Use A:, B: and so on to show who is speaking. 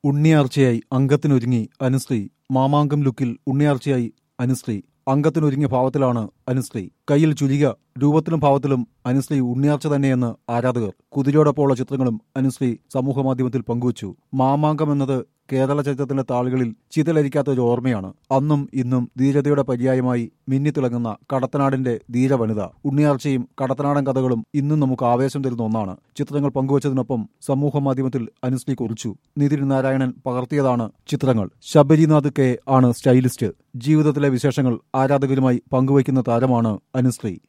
A: ഉണ്ണിയാർച്ചയായി അംഗത്തിനൊരുങ്ങി അനുശ്രീ മാമാങ്കം ലുക്കിൽ ഉണ്ണിയാർച്ചയായി അനുശ്രീ അംഗത്തിനൊരുങ്ങിയ ഭാവത്തിലാണ് അനുശ്രീ കയ്യിൽ ചുരിക രൂപത്തിലും ഭാവത്തിലും അനുശ്രീ ഉണ്ണിയാർച്ച തന്നെയെന്ന് ആരാധകർ കുതിരയോടൊപ്പമുള്ള ചിത്രങ്ങളും അനുശ്രീ സമൂഹമാധ്യമത്തിൽ പങ്കുവച്ചു മാമാങ്കം എന്നത് കേരള ചരിത്രത്തിന്റെ താളുകളിൽ ചിതലരിക്കാത്ത ഒരു ഓർമ്മയാണ് അന്നും ഇന്നും ധീരതയുടെ പര്യായമായി മിന്നിത്തിളങ്ങുന്ന കടത്തനാടിന്റെ ധീരവനിത ഉണ്ണിയാർച്ചയും കടത്തനാടൻ കഥകളും ഇന്നും നമുക്ക് ആവേശം തരുന്ന ഒന്നാണ് ചിത്രങ്ങൾ പങ്കുവച്ചതിനൊപ്പം സമൂഹ മാധ്യമത്തിൽ അനുശ്രീ കുറിച്ചു നിതിൻ നാരായണൻ പകർത്തിയതാണ് ചിത്രങ്ങൾ ശബരിനാഥ് കെ ആണ് സ്റ്റൈലിസ്റ്റ് ജീവിതത്തിലെ വിശേഷങ്ങൾ ആരാധകരുമായി പങ്കുവയ്ക്കുന്ന താരമാണ് അനുശ്രീ